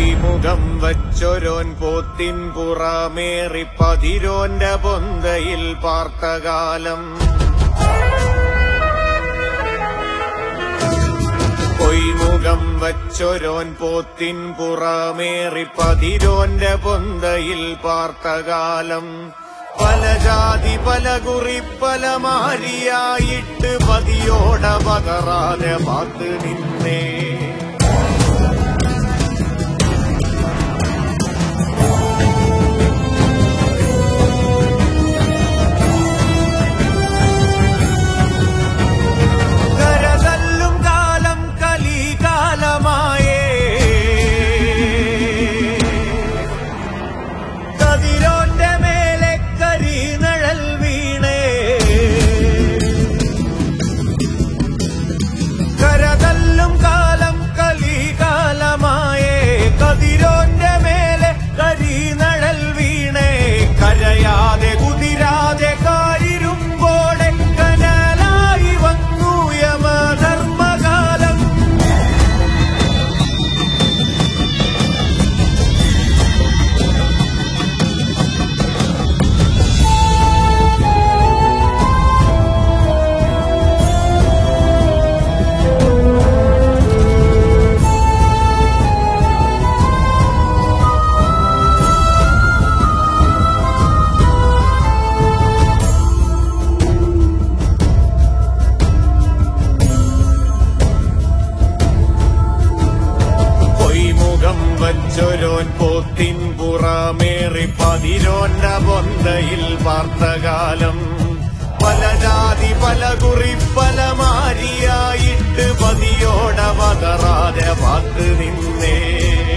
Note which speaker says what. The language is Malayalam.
Speaker 1: പൊയ്മുഖം വച്ചൊരോൻ പോത്തിൻ പുറമേറി പതിരോന്റെ പൊന്തയിൽ പാർത്തകാലം പൊയ്മുഖം വച്ചൊരോൻ പോത്തിൻ പുറമേറി പതിരോന്റെ പൊന്തയിൽ പാർത്തകാലം പല ജാതി പല കുറി പല മാരിയായിട്ട് പതിയോട പതറാതെ പാത്ത് നിന്നേ കരതല്ലും കാലം കലികാലമായേ കതിരോന്റെ മേലെ കരിനഴൽ വീണേ കരതല്ലും കാലം കലികാലമായേ കതിരോന്റെ മേലെ കരിനഴൽ വീണേ കരയാതെ കുതിരാതെ കാരിരുമ്പോടെ കനലായി വന്നു യമധർമ്മകാലം പൊയ്മുഖം വച്ചൊരോൻ പോത്തിൻ പുറമേറി പതിരോന്റെ പൊന്തയിൽ പാർത്തകാലം പല ജാതി പല കുറി പല മാരിയായിട്ട് പതിയോട പതറാതെ പാത്ത് നിന്നേ